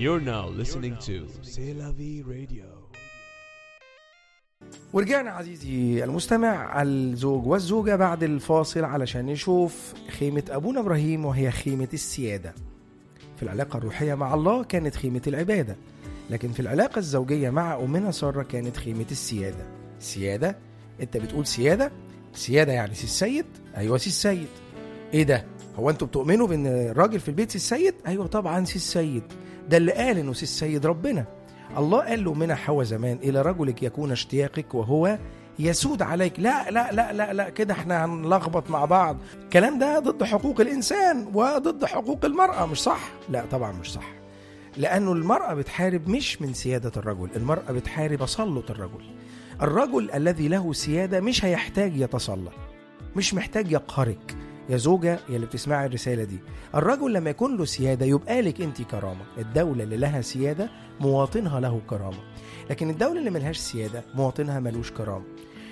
You're now listening to C'est la vie radio. ورجعنا عزيزي المستمع الزوج والزوجة بعد الفاصل علشان نشوف خيمة أبونا إبراهيم وهي خيمة السيادة في العلاقة الروحية مع الله كانت خيمة العبادة لكن في العلاقة الزوجية مع أمنا سارة كانت خيمة السيادة سيادة أنت بتقول سيادة سيادة يعني سي السيد أيوة سي السيد إيه ده هو أنتوا بتؤمنوا بأن الراجل في البيت سي السيد أيوة طبعا سي السيد ده اللي قال إنه سي السيد ربنا الله قال له من حواء زمان إلى رجلك يكون اشتياقك وهو يسود عليك لا لا لا لا لا كده احنا هنلخبط مع بعض الكلام ده ضد حقوق الإنسان وضد حقوق المرأة مش صح لا طبعا مش صح لأنه المرأة بتحارب مش من سيادة الرجل المرأة بتحارب تسلط الرجل الرجل الذي له سيادة مش هيحتاج يتسلط مش محتاج يقهرك يا زوجة يا اللي بتسمعي الرسالة دي الرجل لما يكون له سيادة يبقى لك انت كرامة الدولة اللي لها سيادة مواطنها له كرامة لكن الدولة اللي ملهاش سيادة مواطنها ملوش كرامة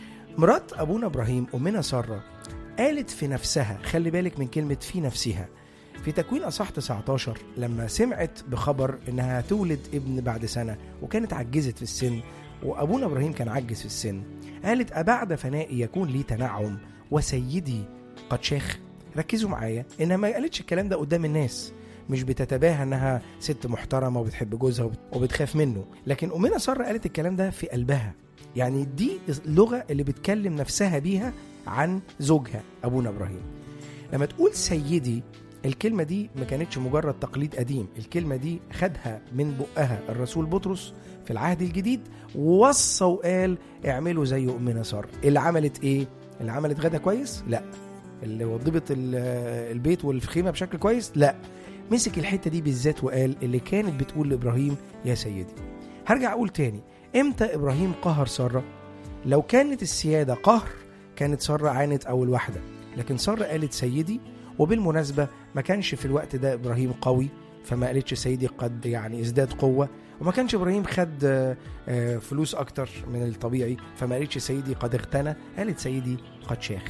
مرات أبونا إبراهيم أمنا سارة قالت في نفسها خلي بالك من كلمة في نفسها في تكوين أصح 19 لما سمعت بخبر إنها تولد ابن بعد سنة وكانت عجزت في السن وأبونا إبراهيم كان عجز في السن قالت أبعد فنائي يكون لي تنعم وسيدي قد شاخ ركزوا معايا إنها ما قالتش الكلام ده قدام الناس مش بتتباهى انها ست محترمه وبتحب جوزها وبت- وبتخاف منه لكن امنا ساره قالت الكلام ده في قلبها يعني دي اللغه اللي بتكلم نفسها بيها عن زوجها ابونا ابراهيم لما تقول سيدي الكلمه دي ما كانتش مجرد تقليد قديم الكلمه دي خدها من بقها الرسول بطرس في العهد الجديد ووصى وقال اعملوا زي امنا ساره اللي عملت ايه اللي عملت غدا كويس لا اللي وضبت ال- البيت والخيمه بشكل كويس لا مسك الحته دي بالذات وقال اللي كانت بتقول لابراهيم يا سيدي هرجع اقول تاني امتى ابراهيم قهر ساره لو كانت السياده قهر كانت ساره عانت اول واحده لكن ساره قالت سيدي وبالمناسبه ما كانش في الوقت ده ابراهيم قوي فما قالتش سيدي قد يعني ازداد قوه وما كانش ابراهيم خد آه، آه، فلوس اكتر من الطبيعي فما قالتش سيدي قد اغتنى قالت سيدي قد شاخ